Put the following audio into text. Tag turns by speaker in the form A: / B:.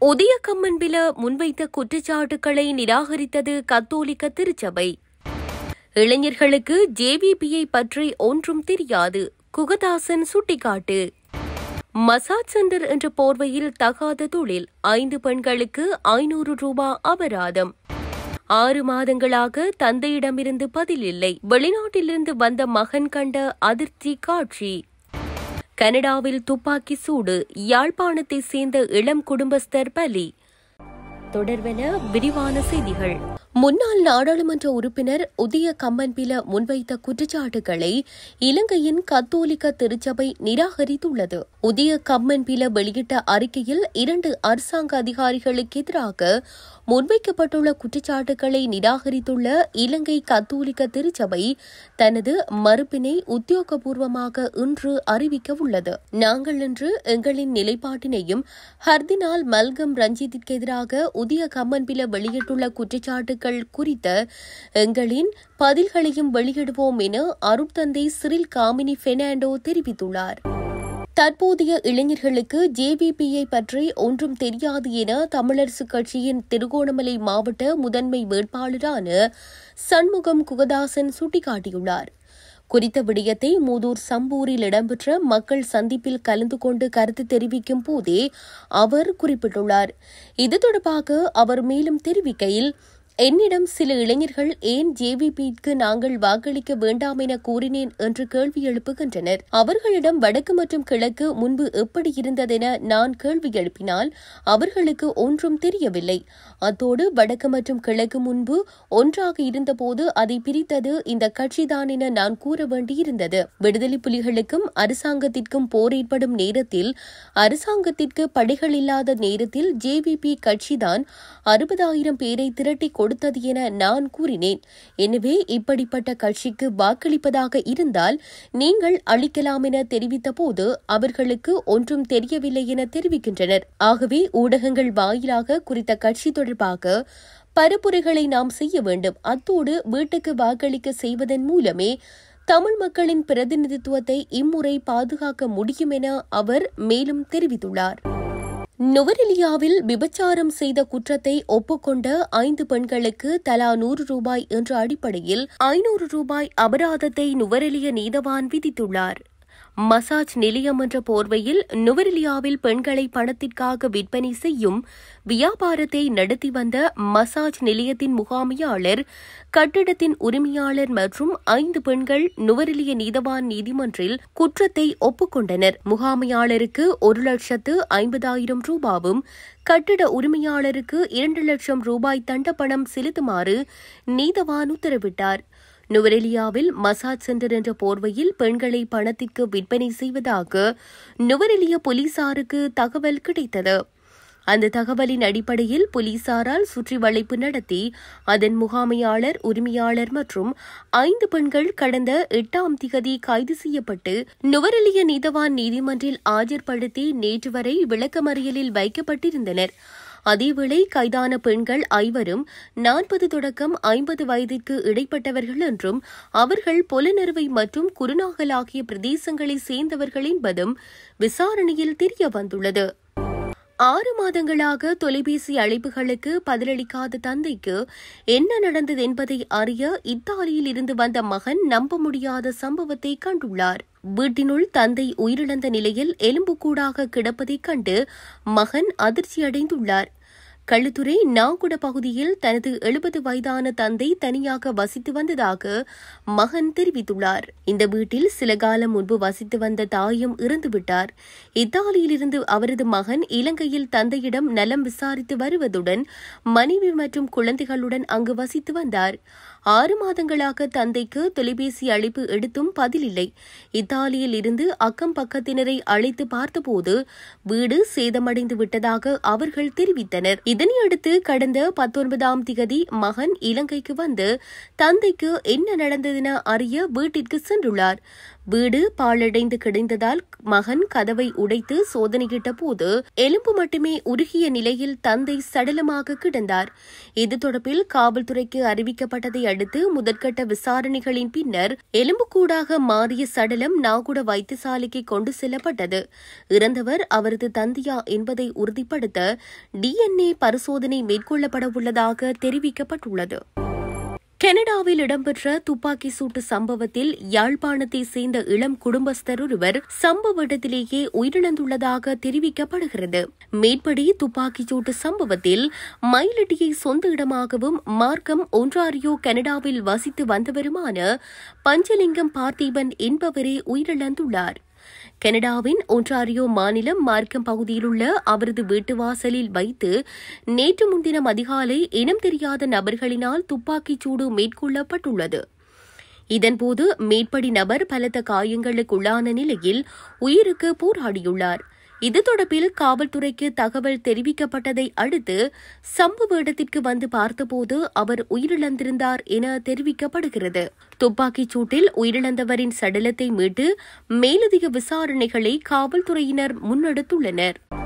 A: உதயகம்மன்பில முன்வைத்த குற்றச்சாட்டுக்களை நிராகரித்தது கத்தோலிக்க திருச்சபை இளைஞர்களுக்கு ஜேவிபியை பற்றி ஒன்றும் தெரியாது குகதாசன் சுட்டிக்காட்டு மசாஜ் சென்டர் என்ற போர்வையில் தகாத தொழில் ஐந்து பெண்களுக்கு ஐநூறு ரூபாய் அபராதம் ஆறு மாதங்களாக தந்தையிடமிருந்து பதில் இல்லை வெளிநாட்டிலிருந்து வந்த மகன் கண்ட அதிர்ச்சி காட்சி கனடாவில் துப்பாக்கி சூடு யாழ்ப்பாணத்தை சேர்ந்த இளம் குடும்பஸ்தர் பலி தொடர்வென விரிவான செய்திகள் முன்னாள் நாடாளுமன்ற உறுப்பினர் உதய கம்மன்பில முன்வைத்த குற்றச்சாட்டுகளை இலங்கையின் கத்தோலிக்க திருச்சபை நிராகரித்துள்ளது உதய கம்மன்பில வெளியிட்ட அறிக்கையில் இரண்டு அரசாங்க அதிகாரிகளுக்கு எதிராக முன்வைக்கப்பட்டுள்ள குற்றச்சாட்டுகளை நிராகரித்துள்ள இலங்கை கத்தோலிக்க திருச்சபை தனது மறுப்பினை உத்தியோகபூர்வமாக இன்று அறிவிக்க உள்ளது நாங்கள் இன்று எங்களின் நிலைப்பாட்டினையும் ஹர்தினால் மல்கம் ரஞ்சித்திற்கு எதிராக உதய கம்மன்பில வெளியிட்டுள்ள குற்றச்சாட்டுகள் குறித்த எங்களின் பதில்களையும் வெளியிடுவோம் என அருட்தந்தை சிறில் காமினி பெர்னாண்டோ தெரிவித்துள்ளார் தற்போதைய இளைஞர்களுக்கு ஜேவிபியை பற்றி ஒன்றும் தெரியாது என தமிழரசுக் கட்சியின் திருகோணமலை மாவட்ட முதன்மை வேட்பாளரான சண்முகம் குகதாசன் சுட்டிக்காட்டியுள்ளார் குறித்த விடயத்தை மூதூர் சம்பூரில் இடம்பெற்ற மக்கள் சந்திப்பில் கலந்து கொண்டு கருத்து தெரிவிக்கும் போதே அவர் குறிப்பிட்டுள்ளார் இது தொடர்பாக அவர் மேலும் தெரிவிக்கையில் என்னிடம் சில இளைஞர்கள் ஏன் ஜேவிபிக்கு நாங்கள் வாக்களிக்க வேண்டாம் என கூறினேன் என்று கேள்வி எழுப்புகின்றனர் அவர்களிடம் வடக்கு மற்றும் கிழக்கு முன்பு எப்படி இருந்ததென நான் கேள்வி எழுப்பினால் அவர்களுக்கு ஒன்றும் தெரியவில்லை அத்தோடு வடக்கு மற்றும் கிழக்கு முன்பு ஒன்றாக இருந்தபோது அதை பிரித்தது இந்த கட்சிதான் என நான் கூற வேண்டியிருந்தது விடுதலை புலிகளுக்கும் அரசாங்கத்திற்கும் போர் ஏற்படும் நேரத்தில் அரசாங்கத்திற்கு படைகள் இல்லாத நேரத்தில் ஜேவிபி கட்சிதான் அறுபதாயிரம் பேரை திரட்டி கொடுத்தது என நான் கூறினேன் எனவே இப்படிப்பட்ட கட்சிக்கு வாக்களிப்பதாக இருந்தால் நீங்கள் அளிக்கலாம் என தெரிவித்த போது அவர்களுக்கு ஒன்றும் தெரியவில்லை என தெரிவிக்கின்றனர் ஆகவே ஊடகங்கள் வாயிலாக குறித்த கட்சி தொடர்பாக பரப்புரைகளை நாம் செய்ய வேண்டும் அத்தோடு வீட்டுக்கு வாக்களிக்க செய்வதன் மூலமே தமிழ் மக்களின் பிரதிநிதித்துவத்தை இம்முறை பாதுகாக்க முடியும் என அவர் மேலும் தெரிவித்துள்ளார் நுவரெலியாவில் விபச்சாரம் செய்த குற்றத்தை ஒப்புக்கொண்ட ஐந்து பெண்களுக்கு தலா நூறு ரூபாய் என்ற அடிப்படையில் ஐநூறு ரூபாய் அபராதத்தை நுவரெலிய நீதவான் விதித்துள்ளார் மசாஜ் நிலையம் என்ற போர்வையில் நுவரெலியாவில் பெண்களை பணத்திற்காக விற்பனை செய்யும் வியாபாரத்தை நடத்தி வந்த மசாஜ் நிலையத்தின் முகாமையாளர் கட்டிடத்தின் உரிமையாளர் மற்றும் ஐந்து பெண்கள் நுவரெலிய நீதவான் நீதிமன்றில் குற்றத்தை ஒப்புக்கொண்டனர் முகாமையாளருக்கு ஒரு லட்சத்து ஐம்பதாயிரம் ரூபாவும் கட்டிட உரிமையாளருக்கு இரண்டு லட்சம் ரூபாய் தண்டப்பணம் செலுத்துமாறு நீதவான் உத்தரவிட்டார் நுவரெலியாவில் மசாஜ் சென்டர் என்ற போர்வையில் பெண்களை பணத்திற்கு விற்பனை செய்வதாக நுவரெலிய போலீசாருக்கு தகவல் கிடைத்தது அந்த தகவலின் அடிப்படையில் போலீசாரால் சுற்றி வளைப்பு நடத்தி அதன் முகாமையாளர் உரிமையாளர் மற்றும் ஐந்து பெண்கள் கடந்த எட்டாம் திகதி கைது செய்யப்பட்டு நுவரெலிய நீதவான் நீதிமன்றில் ஆஜர்படுத்தி நேற்று வரை விளக்கமறியலில் வைக்கப்பட்டிருந்தனர் அதேவேளை கைதான பெண்கள் ஐவரும் நாற்பது தொடக்கம் ஐம்பது வயதிற்கு இடைப்பட்டவர்கள் என்றும் அவர்கள் பொலனறுவை மற்றும் குருநாகல் ஆகிய பிரதேசங்களை சேர்ந்தவர்கள் என்பதும் விசாரணையில் தெரிய வந்துள்ளது ஆறு மாதங்களாக தொலைபேசி அழைப்புகளுக்கு பதிலளிக்காத தந்தைக்கு என்ன நடந்தது என்பதை அறிய இத்தாலியில் இருந்து வந்த மகன் நம்ப முடியாத சம்பவத்தை கண்டுள்ளார் வீட்டினுள் தந்தை உயிரிழந்த நிலையில் எலும்புக்கூடாக கிடப்பதைக் கண்டு மகன் அதிர்ச்சியடைந்துள்ளார் களுத்துறை நாகுட பகுதியில் தனது எழுபது வயதான தந்தை தனியாக வசித்து வந்ததாக மகன் தெரிவித்துள்ளார் இந்த வீட்டில் சில காலம் முன்பு வசித்து வந்த தாயும் இறந்துவிட்டார் இத்தாலியிலிருந்து அவரது மகன் இலங்கையில் தந்தையிடம் நலம் விசாரித்து வருவதுடன் மனைவி மற்றும் குழந்தைகளுடன் அங்கு வசித்து வந்தார் ஆறு மாதங்களாக தந்தைக்கு தொலைபேசி அழைப்பு எடுத்தும் பதிலில்லை இத்தாலியில் இருந்து அக்கம் பக்கத்தினரை அழைத்து பார்த்தபோது வீடு சேதமடைந்து விட்டதாக அவர்கள் தெரிவித்தனர் இதனையடுத்து கடந்த பத்தொன்பதாம் திகதி மகன் இலங்கைக்கு வந்து தந்தைக்கு என்ன நடந்ததென அறிய வீட்டிற்கு சென்றுள்ளார் வீடு பாழடைந்து கிடந்ததால் மகன் கதவை உடைத்து சோதனையிட்ட போது எலும்பு மட்டுமே உருகிய நிலையில் தந்தை சடலமாக கிடந்தார் இது தொடர்பில் காவல்துறைக்கு அறிவிக்கப்பட்டதை அடுத்து முதற்கட்ட விசாரணைகளின் பின்னர் எலும்புக்கூடாக மாறிய சடலம் நாகுட வைத்தியசாலைக்கு கொண்டு செல்லப்பட்டது இறந்தவர் அவரது தந்தையா என்பதை உறுதிப்படுத்த டிஎன்ஏ பரிசோதனை மேற்கொள்ளப்பட உள்ளதாக தெரிவிக்கப்பட்டுள்ளது கனடாவில் இடம்பெற்ற துப்பாக்கி சூட்டு சம்பவத்தில் யாழ்ப்பாணத்தை சேர்ந்த இளம் குடும்பஸ்தர் ஒருவர் சம்பவ இடத்திலேயே உயிரிழந்துள்ளதாக தெரிவிக்கப்படுகிறது மேற்படி துப்பாக்கிச் சூட்டு சம்பவத்தில் மயிலட்டியை சொந்த இடமாகவும் மார்க்கம் ஒன்றாரியோ கனடாவில் வசித்து வந்தவருமான பஞ்சலிங்கம் பார்த்திபன் என்பவரே உயிரிழந்துள்ளார் கனடாவின் ஒன்றாரியோ மாநிலம் மார்க்கம் பகுதியிலுள்ள அவரது வீட்டு வாசலில் வைத்து நேற்று முன்தினம் அதிகாலை இனம் தெரியாத நபர்களினால் துப்பாக்கிச் சூடு மேற்கொள்ளப்பட்டுள்ளது இதன்போது மேற்படி நபர் பலத்த காயங்களுக்குள்ளான நிலையில் உயிருக்கு போராடியுள்ளார் இது தொடர்பில் காவல்துறைக்கு தகவல் தெரிவிக்கப்பட்டதை அடுத்து சம்பவ இடத்திற்கு வந்து பார்த்தபோது அவர் உயிரிழந்திருந்தார் என தெரிவிக்கப்படுகிறது துப்பாக்கிச் சூட்டில் உயிரிழந்தவரின் சடலத்தை மீட்டு மேலதிக விசாரணைகளை காவல்துறையினர் முன்னெடுத்துள்ளனர்